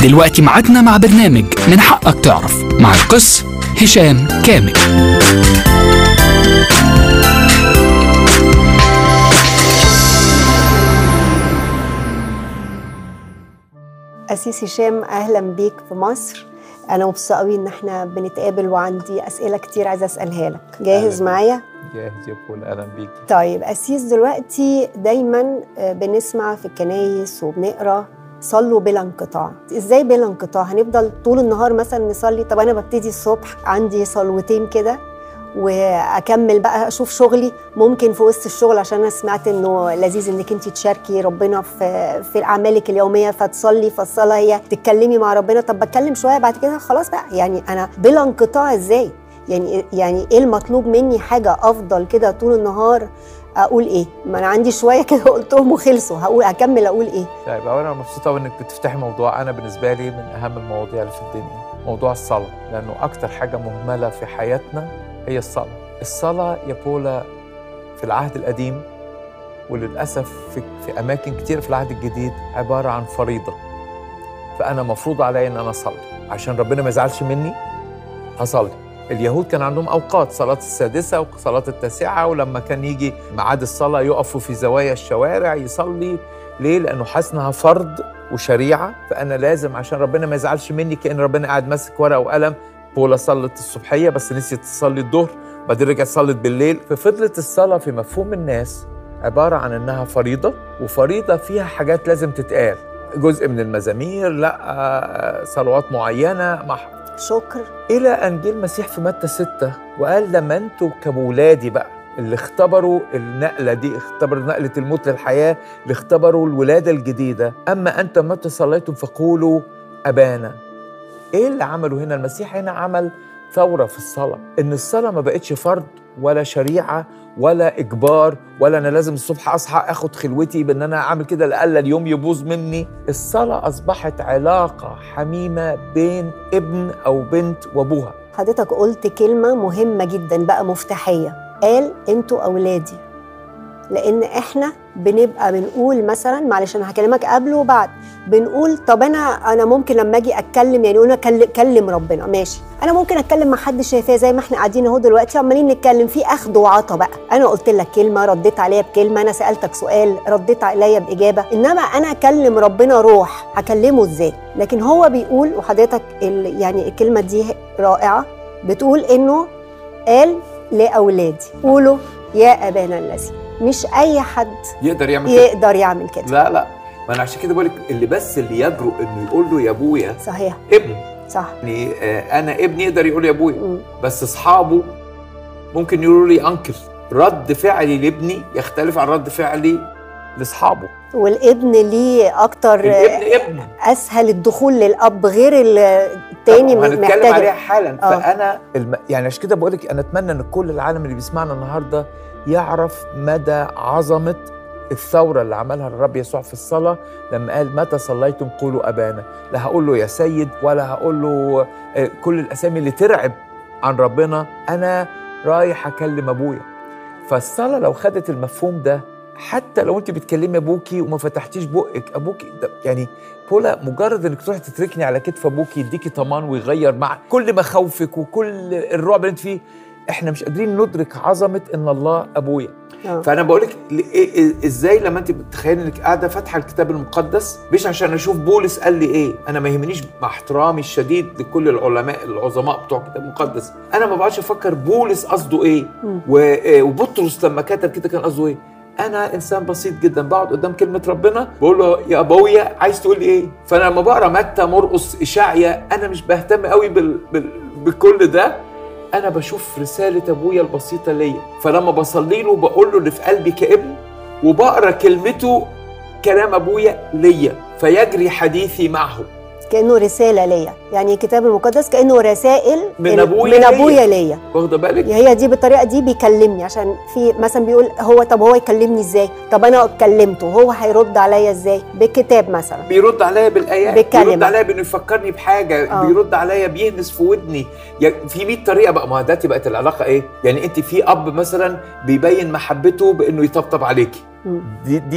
دلوقتي ميعادنا مع برنامج من حقك تعرف مع القس هشام كامل أسيس هشام أهلا بيك في مصر أنا مبسوطة قوي إن إحنا بنتقابل وعندي أسئلة كتير عايزة أسألها لك جاهز أهلاً. معايا؟ جاهز يا بول اهلا بيكي طيب أسيس دلوقتي دايما آه، بنسمع في الكنايس وبنقرا صلوا بلا انقطاع ازاي بلا انقطاع هنفضل طول النهار مثلا نصلي طب انا ببتدي الصبح عندي صلوتين كده واكمل بقى اشوف شغلي ممكن في وسط الشغل عشان انا سمعت انه لذيذ انك انت تشاركي ربنا في في اعمالك اليوميه فتصلي فالصلاه هي تتكلمي مع ربنا طب بتكلم شويه بعد كده خلاص بقى يعني انا بلا انقطاع ازاي يعني يعني ايه المطلوب مني حاجه افضل كده طول النهار اقول ايه ما انا عندي شويه كده قلتهم وخلصوا هقول هكمل اقول ايه طيب اولا انا مبسوط قوي انك بتفتحي موضوع انا بالنسبه لي من اهم المواضيع اللي في الدنيا موضوع الصلاه لانه اكتر حاجه مهمله في حياتنا هي الصلاه الصلاه يا بولا في العهد القديم وللاسف في, في اماكن كتير في العهد الجديد عباره عن فريضه فانا مفروض عليا ان انا اصلي عشان ربنا ما يزعلش مني هصلي اليهود كان عندهم اوقات صلاه السادسه وصلاه التاسعه ولما كان يجي ميعاد الصلاه يقفوا في زوايا الشوارع يصلي ليه لانه حاسس انها فرض وشريعه فانا لازم عشان ربنا ما يزعلش مني كان ربنا قاعد ماسك ورقه وقلم بولا صلت الصبحيه بس نسيت تصلي الظهر بعدين رجعت صلت بالليل ففضلت الصلاه في مفهوم الناس عباره عن انها فريضه وفريضه فيها حاجات لازم تتقال جزء من المزامير لا آه، صلوات معينه مع شكر إلى أن جه المسيح في متى ستة وقال لما أنتوا كولادي بقى اللي اختبروا النقلة دي اختبروا نقلة الموت للحياة اللي اختبروا الولادة الجديدة أما أنت متى صليتم فقولوا أبانا إيه اللي عمله هنا المسيح هنا عمل ثورة في الصلاة إن الصلاة ما بقتش فرض ولا شريعة ولا إجبار ولا أنا لازم الصبح أصحى أخد خلوتي بإن أنا أعمل كده لألا اليوم يبوظ مني الصلاة أصبحت علاقة حميمة بين ابن أو بنت وأبوها حضرتك قلت كلمة مهمة جدا بقى مفتاحية قال انتوا أولادي لأن احنا بنبقى بنقول مثلا معلش أنا هكلمك قبل وبعد بنقول طب أنا أنا ممكن لما أجي أتكلم يعني قلنا كل- كلم ربنا ماشي أنا ممكن أتكلم مع حد شايفاه زي ما احنا قاعدين أهو دلوقتي عمالين نتكلم في أخد وعطا بقى أنا قلت لك كلمة رديت عليا بكلمة أنا سألتك سؤال رديت عليا بإجابة إنما أنا أكلم ربنا روح هكلمه إزاي لكن هو بيقول وحضرتك ال- يعني الكلمة دي رائعة بتقول إنه قال لأولادي قولوا يا أبانا الذي مش أي حد يقدر يعمل يقدر يعمل كده لا لا ما أنا عشان كده بقول لك اللي بس اللي يجرؤ إنه يقول له يا أبويا صحيح ابن صح يعني آه، أنا ابني يقدر يقول يا أبويا مم. بس أصحابه ممكن يقولوا لي أنكل رد فعلي لابني يختلف عن رد فعلي لاصحابه والابن ليه أكتر الابن ابن أسهل الدخول للأب غير ال- التاني طبعاً هنتكلم محتاج عليها حالا آه. فانا الم... يعني عشان كده بقول لك انا اتمنى ان كل العالم اللي بيسمعنا النهارده يعرف مدى عظمه الثوره اللي عملها الرب يسوع في الصلاه لما قال متى صليتم قولوا ابانا لا هقول له يا سيد ولا هقول له آه، كل الاسامي اللي ترعب عن ربنا انا رايح اكلم ابويا فالصلاه لو خدت المفهوم ده حتى لو انت بتكلمي ابوكي وما فتحتيش بقك ابوكي ده يعني بولا مجرد انك تروحي تتركني على كتف ابوكي يديكي طمان ويغير مع كل مخاوفك وكل الرعب اللي انت فيه احنا مش قادرين ندرك عظمه ان الله ابويا آه. فانا بقول لك ازاي لما انت بتتخيلي انك قاعده فاتحه الكتاب المقدس مش عشان اشوف بولس قال لي ايه انا ما يهمنيش مع احترامي الشديد لكل العلماء العظماء بتوع الكتاب المقدس انا ما بقعدش افكر بولس قصده ايه مم. و- آه، وبطرس لما كتب كده كان قصده ايه انا انسان بسيط جدا بقعد قدام كلمه ربنا بقول له يا ابويا عايز تقول لي ايه فانا لما بقرا متى مرقس اشعيا انا مش بهتم قوي بال... بال... بكل ده انا بشوف رساله ابويا البسيطه ليا فلما بصلي له بقول له اللي في قلبي كابن وبقرا كلمته كلام ابويا ليا فيجري حديثي معه كأنه رسالة ليا يعني الكتاب المقدس كأنه رسائل من ال- أبويا من ليا. أبويا ليا واخده بالك هي دي بالطريقه دي بيكلمني عشان في مثلا بيقول هو طب هو يكلمني ازاي طب انا كلمته هو هيرد عليا ازاي بالكتاب مثلا بيرد عليا بالايات بالكلمة. بيرد عليا بانه يفكرني بحاجه آه. بيرد عليا بيهمس في ودني يعني في 100 طريقه بقى ما دلوقتي بقت العلاقه ايه يعني انت في اب مثلا بيبين محبته بانه يطبطب عليكي مم. دي دي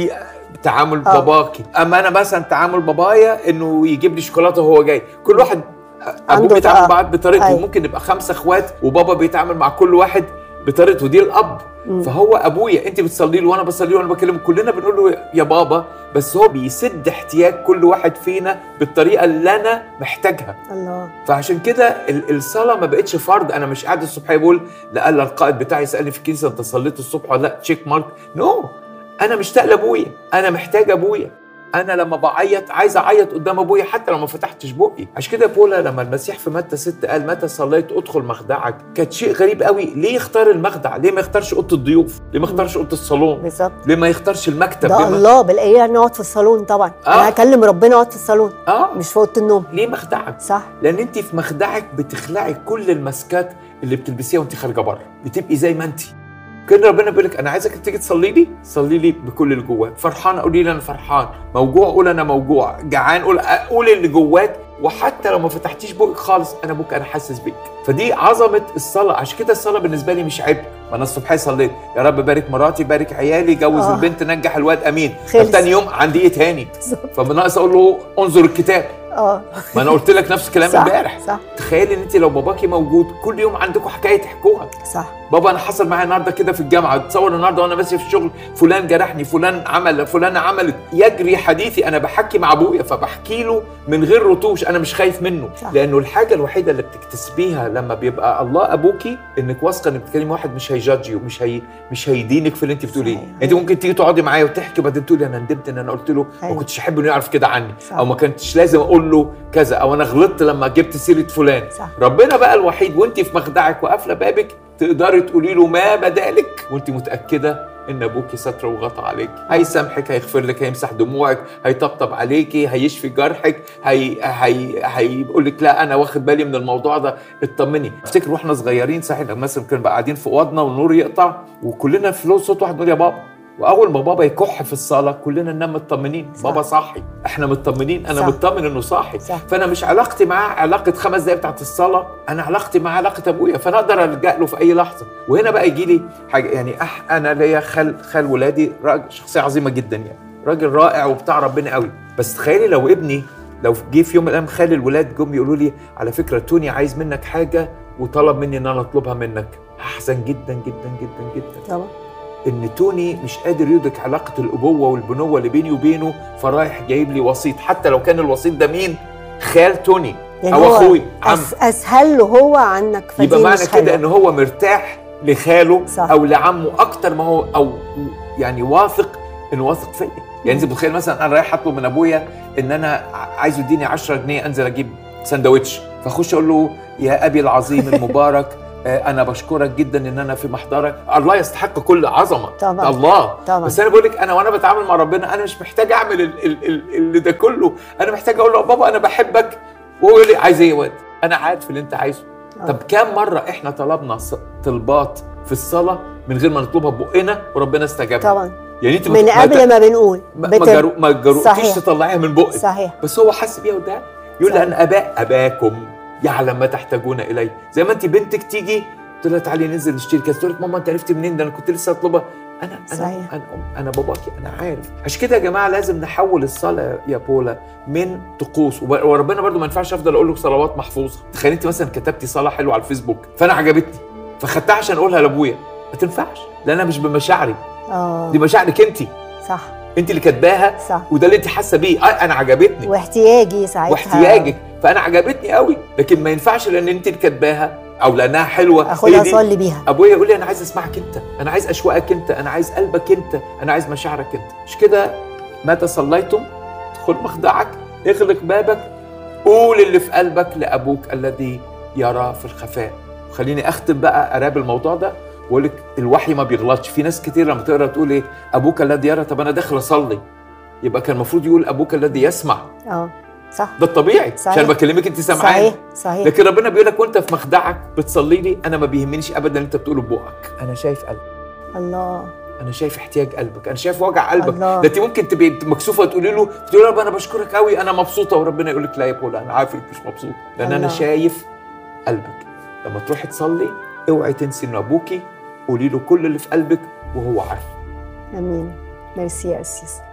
تعامل آه. باباكي اما انا مثلا تعامل بابايا انه يجيب لي شوكولاته وهو جاي كل واحد ابوه عنده بيتعامل آه. مع بعض بطريقته أيوة. ممكن نبقى خمسه اخوات وبابا بيتعامل مع كل واحد بطريقته دي الاب مم. فهو ابويا انت بتصلي له وانا بصلي له وانا بكلمه كلنا بنقول له يا بابا بس هو بيسد احتياج كل واحد فينا بالطريقه اللي انا محتاجها الله فعشان كده ال- الصلاه ما بقتش فرض انا مش قاعد الصبح بقول لألا القائد بتاعي يسالني في الكنيسه انت صليت الصبح ولا لا تشيك مارك نو انا مشتاق لابويا انا محتاج ابويا انا لما بعيط عايز اعيط قدام ابويا حتى لو ما فتحتش بقي عشان كده بولا لما المسيح في متى 6 قال متى صليت ادخل مخدعك كانت شيء غريب قوي ليه يختار المخدع ليه ما يختارش اوضه الضيوف ليه ما يختارش اوضه الصالون بالظبط ليه ما يختارش المكتب ده ليه ما... الله بالايه نقعد في الصالون طبعا آه. انا هكلم ربنا اقعد في الصالون اه مش في اوضه النوم ليه مخدعك صح لان انت في مخدعك بتخلعي كل الماسكات اللي بتلبسيها وانت خارجه بره بتبقي زي ما انت كان ربنا بيقول لك انا عايزك تيجي تصلي لي صلي لي بكل اللي جواك فرحان قولي لي انا فرحان موجوع قول انا موجوع جعان قول قول اللي جواك وحتى لو ما فتحتيش بقك خالص انا ابوك انا حاسس بيك فدي عظمه الصلاه عشان كده الصلاه بالنسبه لي مش عبء ما انا الصبح صليت يا رب بارك مراتي بارك عيالي جوز آه. البنت نجح الواد امين خلص. طب تاني يوم عندي ايه تاني بالظبط. فبناقص اقول له انظر الكتاب اه ما انا قلت لك نفس الكلام صح امبارح صح تخيلي ان انت لو باباكي موجود كل يوم عندكم حكايه تحكوها صح بابا انا حصل معايا النهارده كده في الجامعه تصور النهارده وانا ماشي في الشغل فلان جرحني فلان عمل فلانه عملت يجري حديثي انا بحكي مع ابويا فبحكي له من غير رتوش انا مش خايف منه صح. لانه الحاجه الوحيده اللي بتكتسبيها لما بيبقى الله ابوكي انك واثقه انك بتكلمي واحد مش هيجادجي ومش هي مش هيدينك في اللي انت بتقوليه صحيح. انت ممكن تيجي تقعدي معايا وتحكي وبعدين تقولي انا ندمت ان انا قلت له ما أيوة. كنتش احب انه يعرف كده عني صح. او ما كنتش لازم اقول له كذا او انا غلطت لما جبت سيره فلان صح. ربنا بقى الوحيد وانت في مخدعك وقافله بابك تقدري تقولي له ما بدالك وانت متاكده ان ابوكي ستر وغطى عليك هيسامحك هيغفر لك هيمسح دموعك هيطبطب عليكي هيشفي جرحك هي هي هيقول لك لا انا واخد بالي من الموضوع ده اطمني افتكر واحنا صغيرين صحيح لما مثلا كنا بقى قاعدين في اوضنا والنور يقطع وكلنا في لو صوت واحد نقول يا بابا واول ما بابا يكح في الصاله كلنا ننام مطمنين صح. بابا صاحي احنا مطمنين انا صح. مطمن انه صاحي صح. فانا مش علاقتي معاه علاقه خمس دقايق بتاعت الصلاه انا علاقتي معاه علاقه ابويا فانا اقدر الجا له في اي لحظه وهنا بقى يجي لي حاجه يعني أح انا ليا خال خال ولادي راجل شخصيه عظيمه جدا يعني راجل رائع وبتاع ربنا قوي بس تخيلي لو ابني لو جه في يوم من الايام خال الولاد جم يقولوا لي على فكره توني عايز منك حاجه وطلب مني ان انا اطلبها منك هحزن جدا جدا جدا جدا طبعا ان توني مش قادر يدرك علاقه الابوه والبنوه اللي بيني وبينه فرايح جايب لي وسيط حتى لو كان الوسيط ده مين خال توني يعني او هو اخوي عم أس اسهل له هو عنك فدي يبقى معنى مش كده حلوة. ان هو مرتاح لخاله صح. او لعمه اكتر ما هو او يعني واثق انه واثق فيا يعني انت متخيل مثلا انا رايح اطلب من ابويا ان انا عايزه يديني 10 جنيه انزل اجيب سندوتش فاخش اقول له يا ابي العظيم المبارك آه، انا بشكرك جدا ان انا في محضرك الله يستحق كل عظمه طبعا. الله طبعا. بس انا بقول لك انا وانا بتعامل مع ربنا انا مش محتاج اعمل ال- ال- ال- اللي ده كله انا محتاج اقول له بابا انا بحبك وهو يقول لي عايز ايه يا واد انا عارف اللي انت عايزه آه. طب كام مره احنا طلبنا ص- طلبات في الصلاه من غير ما نطلبها ببقنا وربنا استجاب طبعا يعني انت من قبل ما بنقول ما, بت- ما, جرو ما جرؤتيش صحيح. تطلعيها من بقك صحيح بس هو حس بيها وده يقول صحيح. لان اباء اباكم يعلم ما تحتاجون اليه زي ما انت بنتك تيجي تقول لها تعالي ننزل نشتري كاس تقول لك ماما انت عرفتي منين ده انا كنت لسه اطلبها انا انا صحيح. انا انا باباكي انا عارف عشان كده يا جماعه لازم نحول الصلاه يا بولا من طقوس وب- وربنا برضو ما ينفعش افضل اقول لك صلوات محفوظه تخيل انت مثلا كتبتي صلاه حلوه على الفيسبوك فانا عجبتني فخدتها عشان اقولها لابويا ما تنفعش لان انا مش بمشاعري اه دي مشاعرك انت صح انت اللي كاتباها صح وده اللي انت حاسه بيه آه انا عجبتني واحتياجي ساعتها واحتياجك فانا عجبتني قوي لكن ما ينفعش لان انت اللي كاتباها او لانها حلوه اخدها هي دي. اصلي بيها ابويا يقول لي انا عايز اسمعك انت انا عايز اشواقك انت انا عايز قلبك انت انا عايز مشاعرك انت مش كده متى صليتم ادخل مخدعك اغلق بابك قول اللي في قلبك لابوك الذي يرى في الخفاء خليني اختم بقى قراب الموضوع ده واقول لك الوحي ما بيغلطش في ناس كتير لما تقرا تقول ايه ابوك الذي يرى طب انا داخل اصلي يبقى كان المفروض يقول ابوك الذي يسمع اه صح ده الطبيعي صحيح. عشان بكلمك انت سامعاني صحيح صحيح لكن ربنا بيقول لك وانت في مخدعك بتصلي لي انا ما بيهمنيش ابدا اللي انت بتقوله ببقك انا شايف قلبك الله انا شايف احتياج قلبك انا شايف وجع قلبك الله. ده انت ممكن تبقي مكسوفه تقولي له تقولي له رب انا بشكرك قوي انا مبسوطه وربنا يقول لك لا يا بولا انا عارف انك مش مبسوط لان انا الله. شايف قلبك لما تروحي تصلي اوعي تنسي ان ابوكي قولي له كل اللي في قلبك وهو عارف امين ميرسي يا اسيس